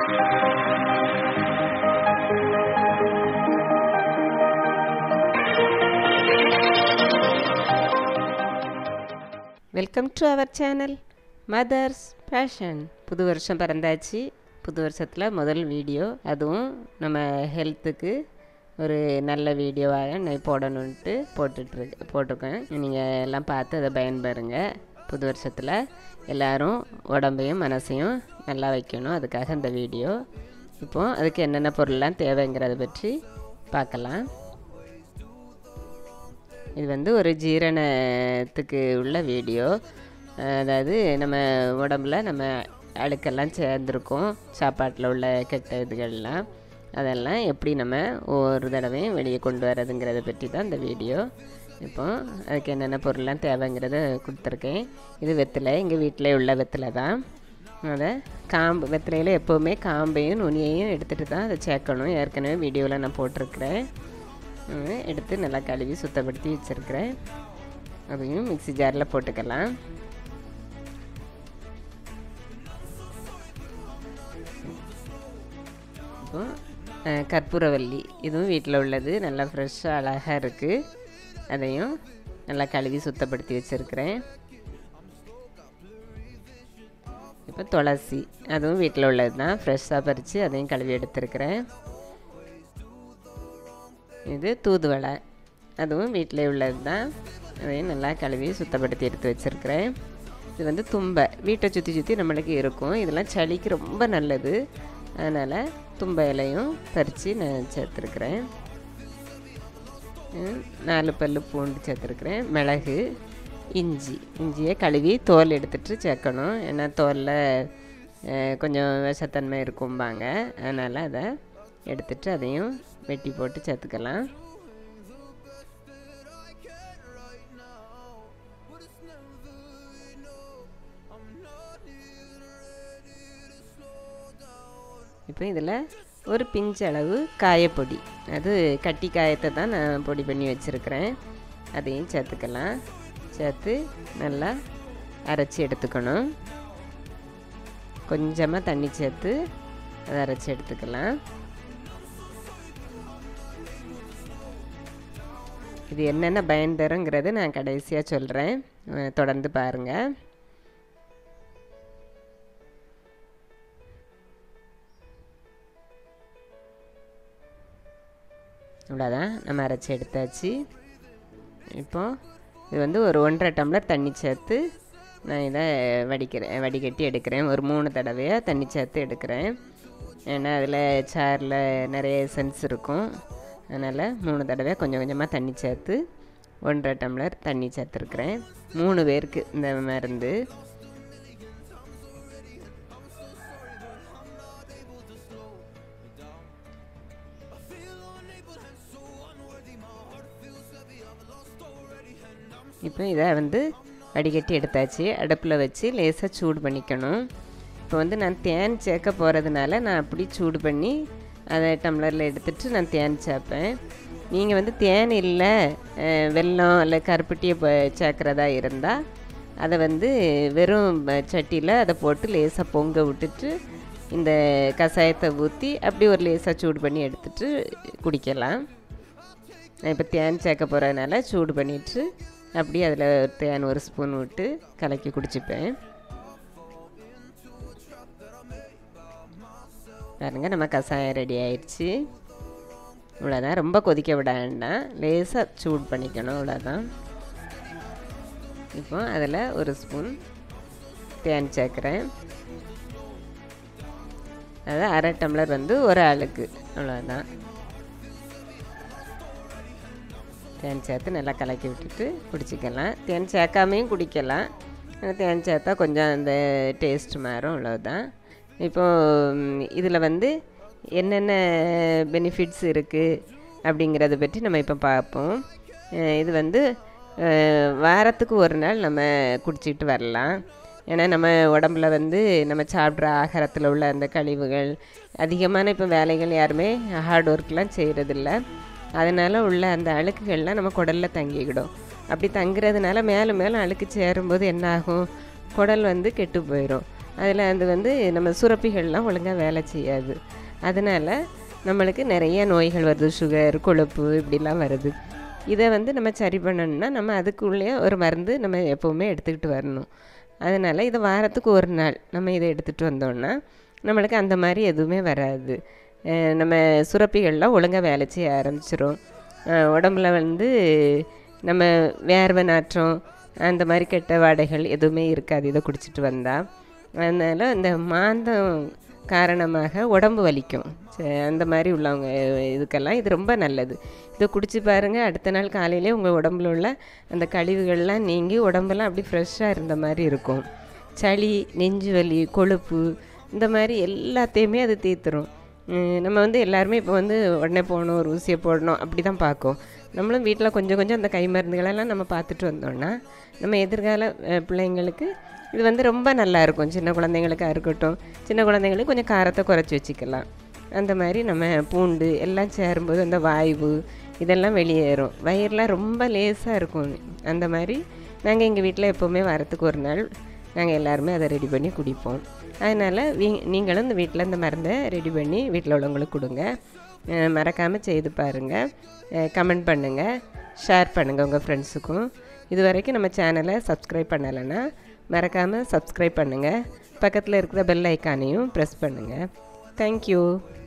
welcome to our channel mother's passion புது வருஷம் பிறந்தாச்சு புது வருஷத்தில் முதல் வீடியோ அதுவும் நம்ம ஹெல்த்துக்கு ஒரு நல்ல வீடியோவாக நான் போடணுன்ட்டு போட்டுட்ருக்கு போட்டிருக்கேன் நீங்கள் எல்லாம் பார்த்து அதை பயன்பெறுங்க புது வருஷத்தில் எல்லாரும் உடம்பையும் மனசையும் நல்லா வைக்கணும் அதுக்காக இந்த வீடியோ இப்போது அதுக்கு என்னென்ன பொருள்லாம் தேவைங்கிறத பற்றி பார்க்கலாம் இது வந்து ஒரு ஜீரணத்துக்கு உள்ள வீடியோ அதாவது நம்ம உடம்புல நம்ம அழுக்கெல்லாம் சேர்ந்துருக்கும் சாப்பாட்டில் உள்ள கெட்ட இதுகள்லாம் அதெல்லாம் எப்படி நம்ம ஒவ்வொரு தடவையும் வெளியே கொண்டு வரதுங்கிறத பற்றி தான் இந்த வீடியோ இப்போ அதுக்கு என்னென்ன பொருள்லாம் தேவைங்கிறத கொடுத்துருக்கேன் இது வெத்தலை எங்கள் வீட்டில் உள்ள வெத்தலை தான் அதை காம்பு வெத்தலையில் எப்போவுமே காம்பையும் நுனியையும் எடுத்துகிட்டு தான் அதை சேர்க்கணும் ஏற்கனவே வீடியோவில் நான் போட்டிருக்கிறேன் எடுத்து நல்லா கழுவி சுத்தப்படுத்தி வச்சுருக்கிறேன் அதையும் மிக்சி ஜாரில் போட்டுக்கலாம் இப்போ கற்பூரவல்லி இதுவும் வீட்டில் உள்ளது நல்லா ஃப்ரெஷ்ஷாக அழகாக இருக்குது அதையும் நல்லா கழுவி சுத்தப்படுத்தி வச்சுருக்கிறேன் இப்போ துளசி அதுவும் வீட்டில் உள்ளது தான் ஃப்ரெஷ்ஷாக பறித்து அதையும் கழுவி எடுத்துருக்கிறேன் இது தூதுவளை அதுவும் வீட்டில் உள்ளது தான் அதையும் நல்லா கழுவி சுத்தப்படுத்தி எடுத்து வச்சுருக்கிறேன் இது வந்து தும்பை வீட்டை சுற்றி சுற்றி நம்மளுக்கு இருக்கும் இதெல்லாம் சளிக்கு ரொம்ப நல்லது அதனால் தும்பை இலையும் பறித்து நான் சேர்த்துருக்குறேன் நாலு பல் பூண்டு சேர்த்துருக்குறேன் மிளகு இஞ்சி இஞ்சியை கழுவி தோல் எடுத்துகிட்டு சேர்க்கணும் ஏன்னா தோலில் கொஞ்சம் விஷத்தன்மை இருக்கும்பாங்க அதனால் அதை எடுத்துகிட்டு அதையும் வெட்டி போட்டு சேர்த்துக்கலாம் இப்போ இதில் ஒரு பிஞ்சு அளவு காயப்பொடி அது கட்டி காயத்தை தான் நான் பொடி பண்ணி வச்சுருக்கிறேன் அதையும் சேர்த்துக்கலாம் சேர்த்து நல்லா அரைச்சி எடுத்துக்கணும் கொஞ்சமாக தண்ணி சேர்த்து அதை அரைச்சி எடுத்துக்கலாம் இது என்னென்ன பயன் தருங்கிறத நான் கடைசியாக சொல்கிறேன் தொடர்ந்து பாருங்கள் இவ்வளோதான் நம்ம அரைச்சி எடுத்தாச்சு இப்போ இது வந்து ஒரு ஒன்றரை டம்ளர் தண்ணி சேர்த்து நான் இதை வடிக்கிறேன் வடிகட்டி எடுக்கிறேன் ஒரு மூணு தடவையாக தண்ணி சேர்த்து எடுக்கிறேன் ஏன்னா அதில் சாரில் நிறைய எசன்ஸ் இருக்கும் அதனால் மூணு தடவை கொஞ்சம் கொஞ்சமாக தண்ணி சேர்த்து ஒன்றரை டம்ளர் தண்ணி சேர்த்துருக்குறேன் மூணு பேருக்கு இந்த மருந்து இப்போ இதை வந்து வடிகட்டி எடுத்தாச்சு அடுப்பில் வச்சு லேசாக சூடு பண்ணிக்கணும் இப்போ வந்து நான் தேன் சேர்க்க போகிறதுனால நான் அப்படி சூடு பண்ணி அதை டம்ளரில் எடுத்துகிட்டு நான் தேன் சேர்ப்பேன் நீங்கள் வந்து தேன் இல்லை வெல்லம் இல்லை கருப்பட்டியை சேர்க்குறதா இருந்தால் அதை வந்து வெறும் சட்டியில் அதை போட்டு லேசாக பொங்க விட்டுட்டு இந்த கஷாயத்தை ஊற்றி அப்படி ஒரு லேசாக சூடு பண்ணி எடுத்துட்டு குடிக்கலாம் நான் இப்போ தேன் சேர்க்க போகிறதுனால சூடு பண்ணிவிட்டு அப்படியே அதில் தேன் ஒரு ஸ்பூன் விட்டு கலக்கி குடிச்சுப்பேன் பாருங்கள் நம்ம கஷாயம் ரெடி ஆயிடுச்சு இவ்வளோதான் ரொம்ப கொதிக்க விட வேண்டாம் லேசாக சூடு பண்ணிக்கணும் இவ்வளோதான் இப்போ அதில் ஒரு ஸ்பூன் தேன் சேர்க்குறேன் அதாவது அரை டம்ளர் வந்து ஒரு ஆளுக்கு அவ்வளோதான் தேன் சேர்த்து நல்லா கலக்கி விட்டுட்டு குடிச்சிக்கலாம் தேன் சேர்க்காமையும் குடிக்கலாம் தேன் சேர்த்தா கொஞ்சம் அந்த டேஸ்ட் மாறும் அவ்வளோதான் இப்போது இதில் வந்து என்னென்ன பெனிஃபிட்ஸ் இருக்குது அப்படிங்கிறத பற்றி நம்ம இப்போ பார்ப்போம் இது வந்து வாரத்துக்கு ஒரு நாள் நம்ம குடிச்சிட்டு வரலாம் ஏன்னா நம்ம உடம்புல வந்து நம்ம சாப்பிட்ற ஆகாரத்தில் உள்ள அந்த கழிவுகள் அதிகமான இப்போ வேலைகள் யாருமே ஹார்ட் ஒர்க்லாம் செய்கிறதில்ல அதனால் உள்ள அந்த அழுக்குகள்லாம் நம்ம குடலில் தங்கிக்கிடும் அப்படி தங்குறதுனால மேலும் மேலும் அழுக்கு சேரும்போது என்ன ஆகும் குடல் வந்து கெட்டு போயிடும் அதில் அது வந்து நம்ம சுரப்பிகள்லாம் ஒழுங்காக வேலை செய்யாது அதனால் நம்மளுக்கு நிறைய நோய்கள் வருது சுகர் கொழுப்பு இப்படிலாம் வருது இதை வந்து நம்ம சரி பண்ணணும்னா நம்ம அதுக்குள்ளேயே ஒரு மருந்து நம்ம எப்போவுமே எடுத்துக்கிட்டு வரணும் அதனால் இதை வாரத்துக்கு ஒரு நாள் நம்ம இதை எடுத்துகிட்டு வந்தோம்னா நம்மளுக்கு அந்த மாதிரி எதுவுமே வராது அஹ் நம்ம சுரப்பிகள்லாம் ஒழுங்காக வேலை செய்ய ஆரம்பிச்சிரும் அஹ் உடம்புல வந்து நம்ம வேர்வை நாற்றம் அந்த மாதிரி கெட்ட வாடைகள் எதுவுமே இருக்காது இதை குடிச்சிட்டு வந்தால் அதனால் இந்த மாந்தம் காரணமாக உடம்பு வலிக்கும் ச- அந்த மாதிரி உள்ளவங்க இதுக்கெல்லாம் இது ரொம்ப நல்லது இதை குடிச்சு பாருங்கள் அடுத்த நாள் காலையிலே உங்கள் உடம்புல உள்ள அந்த கழிவுகள்லாம் நீங்கி உடம்பெல்லாம் அப்படி ஃப்ரெஷ்ஷாக இருந்த மாதிரி இருக்கும் சளி நெஞ்சு வலி கொழுப்பு இந்த மாதிரி எல்லாத்தையுமே அது தீர்த்துரும் உம் நம்ம வந்து எல்லாருமே இப்போ வந்து உடனே போகணும் ஒரு ஊசியை போடணும் அப்படி தான் பார்க்கும் நம்மளும் வீட்டில் கொஞ்சம் கொஞ்சம் அந்த கை மருந்துகளெல்லாம் நம்ம பார்த்துட்டு வந்தோம்னா நம்ம எதிர்கால அஹ், பிள்ளைங்களுக்கு இது வந்து ரொம்ப நல்லா இருக்கும் சின்ன குழந்தைங்களுக்காக இருக்கட்டும் சின்ன குழந்தைங்களுக்கு கொஞ்சம் காரத்தை குறைச்சி வச்சுக்கலாம் அந்த மாதிரி நம்ம பூண்டு எல்லாம் சேரும்போது அந்த வாய்வு இதெல்லாம் வெளியேறும் வயிறுலாம் ரொம்ப லேசாக இருக்கும் அந்த மாதிரி நாங்கள் எங்கள் வீட்டில் எப்போவுமே வாரத்துக்கு ஒரு நாள் நாங்கள் எல்லாருமே அதை ரெடி பண்ணி குடிப்போம் அதனால் வீ நீங்களும் இந்த வீட்டில் இந்த மருந்தை ரெடி பண்ணி வீட்டில் உள்ளவங்களுக்கு கொடுங்க மறக்காமல் செய்து பாருங்கள் கமெண்ட் பண்ணுங்கள் ஷேர் பண்ணுங்கள் உங்கள் ஃப்ரெண்ட்ஸுக்கும் இது வரைக்கும் நம்ம சேனலை சப்ஸ்கிரைப் பண்ணலைன்னா மறக்காமல் சப்ஸ்கிரைப் பண்ணுங்கள் பக்கத்தில் இருக்கிற பெல் ஐக்கானையும் ப்ரெஸ் பண்ணுங்கள் தேங்க்யூ